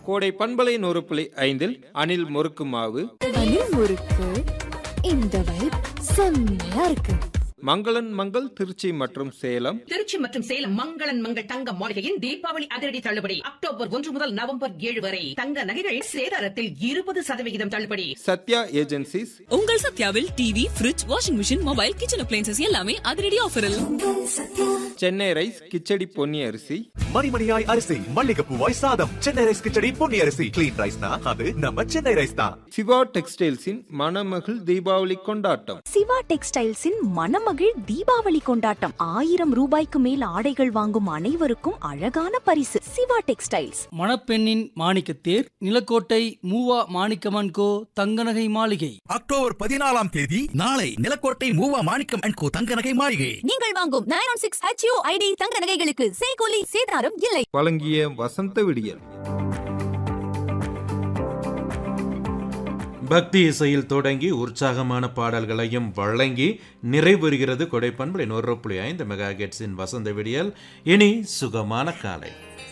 கோடை பண்பலை நூறு புள்ளி ஐந்தில் அணில் முறுக்கு மாவு அணில் முறுக்கு இந்த வைப் செம்மையா இருக்கு மங்களன் மங்கள் திருச்சி மற்றும் சேலம் திருச்சி மற்றும் சேலம் மங்களன் மங்கள் தங்க மாளிகையின் தீபாவளி அதிரடி தள்ளுபடி அக்டோபர் ஒன்று முதல் நவம்பர் ஏழு வரை தங்க நகைகள் சேதாரத்தில் இருபது சதவிகிதம் தள்ளுபடி சத்யா ஏஜென்சிஸ் உங்கள் சத்யாவில் TV fridge washing machine mobile kitchen appliances எல்லாமே அதிரடி ஆஃபரில் சென்னை ரைஸ் கிச்சடி பொன்னி அரிசி மணிமணியாய் அரிசி மல்லிகைப்பூவாய் சாதம் சென்னை ரைஸ் கிச்சடி பொன்னி அரிசி கிளீன் ரைஸ்னா அது நம்ம சென்னை ரைஸ் தான் சிவா டெக்ஸ்டைல்ஸின் மணமகள் தீபாவளி கொண்டாட்டம் சிவா டெக்ஸ்டைல்ஸின் மணமகிழ் தீபாவளி கொண்டாட்டம் ஆயிரம் ரூபாய்க்கு மேல் ஆடைகள் வாங்கும் அனைவருக்கும் அழகான பரிசு சிவா டெக்ஸ்டைல்ஸ் மணப்பெண்ணின் மாணிக்கத்தேர் நிலக்கோட்டை மூவா மாணிக்கமன் கோ தங்கநகை மாளிகை அக்டோபர் பதினாலாம் தேதி நாளை நிலக்கோட்டை மூவா மாணிக்கம் அண்ட் கோ தங்க நகை மாளிகை நீங்கள் வாங்கும் nine one six HU ID தங்க நகைகளுக்கு சேகோலி சேதாரம் இல்லை வழங்கிய வசந்த விடியல் பக்தி இசையில் தொடங்கி உற்சாகமான பாடல்களையும் வழங்கி நிறைவுறுகிறது கொடைப்பண்புலை நூறு புள்ளி ஐந்து மெகா கெட்ஸின் வசந்த விடியல் இனி சுகமான காலை